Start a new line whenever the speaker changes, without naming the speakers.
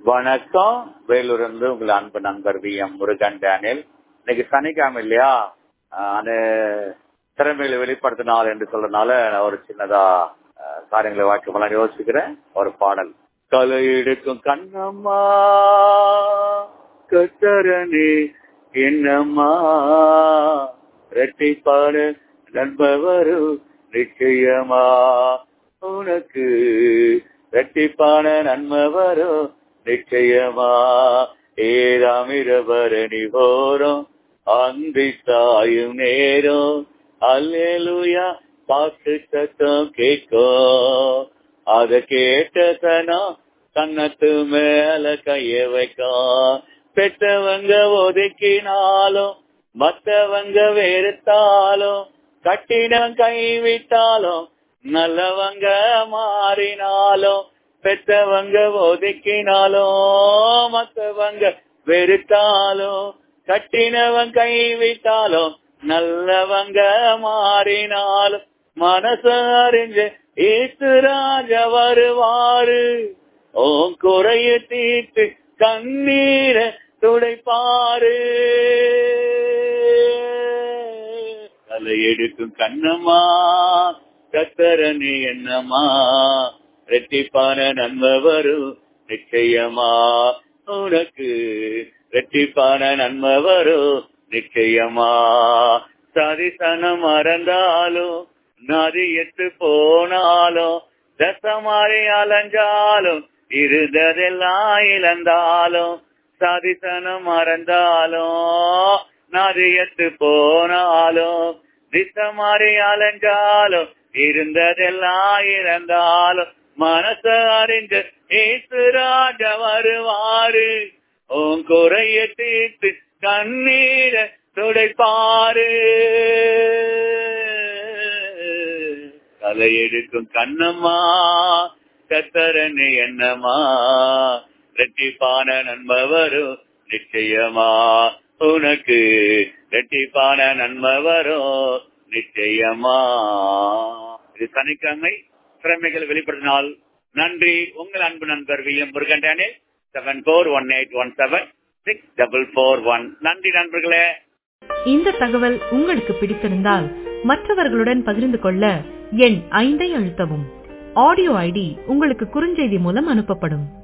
வணக்கம் வேலூர் இருந்து உங்கள் அன்பு நண்பர் வி எம் முருகன் டேனியல் இன்னைக்கு சனிக்கிழமை இல்லையா ஆஹ் அந்த திறமைகளை வெளிப்படுத்தின நாள் என்று சொல்றதுனால நான் ஒரு சின்னதா ஆஹ் காரியங்களை வாக்கியமெல்லாம் யோசிக்கிறேன் ஒரு பாடல் கலை எடுக்கும் கண்ணம்மா கத்தரணி என்னம்மா ரெட்டிப்பாடு நண்பவரும் நிச்சயமா உனக்கு ரெட்டிப்பான நன்மை வரும் நிச்சயமா ஏதாமிரபரணி போறோம் அந்தி சாயும் நேரம் அல்லேலூயா பாட்டு சத்தம் கேட்கும் அத கேட்டதனா கண்ணத்து மேல கைய வைக்கும் பெற்றவங்க ஒதுக்கினாலும் மத்தவங்க வெறுத்தாலும் கட்டிடம் கைவிட்டாலும் நல்லவங்க மாறினாலும் பெற்றவங்க ஒதுக்கினாலும் மத்தவங்க வெறுத்தாலும் கட்டினவன் கைவிட்டாலும் நல்லவங்க மாறினாலும் மனசு அறிஞ்சு ஈசுராஜ வருவாரு ஓம் குறைய தீர்த்து கண்ணீர துடைப்பாரு தலை எடுக்கும் கண்ணம்மா கத்தரணி என்னம்மா ரெட்டிப்பான நன்மை வரும் நிச்சயமா உனக்கு ரெட்டிப்பான நன்மை வரும் நிச்சயமா சரிசனம் மறந்தாலும் நதி எட்டு போனாலும் தசமாறி அலைஞ்சாலும் இருந்ததெல்லாம் இழந்தாலும் சரிசனம் மறந்தாலும் நதியத்து போனாலும் திசை மாறி அலைஞ்சாலும் இருந்ததெல்லாம் இறந்தாலும் மனச அறிஞ்சு ஈசுராஜ வருவாரு உன் குறைய தீர்த்து கண்ணீர துடைப்பாரு தலை எடுக்கும் கண்ணம்மா கத்தரனு என்னம்மா ரெட்டிப்பான நன்மை வரும் நிச்சயமா உனக்கு ரெட்டிப்பான நன்மை வரும் நிச்சயமா இது சனிக்கிழமை திறமைகள் வெளிப்படுத்தினால் நன்றி உங்கள் அன்பு நண்பர் வி எம் முருகண்டானே seven four one eight one seven six double four one நன்றி நண்பர்களே
இந்த தகவல் உங்களுக்கு பிடித்திருந்தால் மற்றவர்களுடன் பகிர்ந்து கொள்ள எண் ஐந்தை அழுத்தவும் ஆடியோ ஐடி உங்களுக்கு குறுஞ்செய்தி மூலம் அனுப்பப்படும்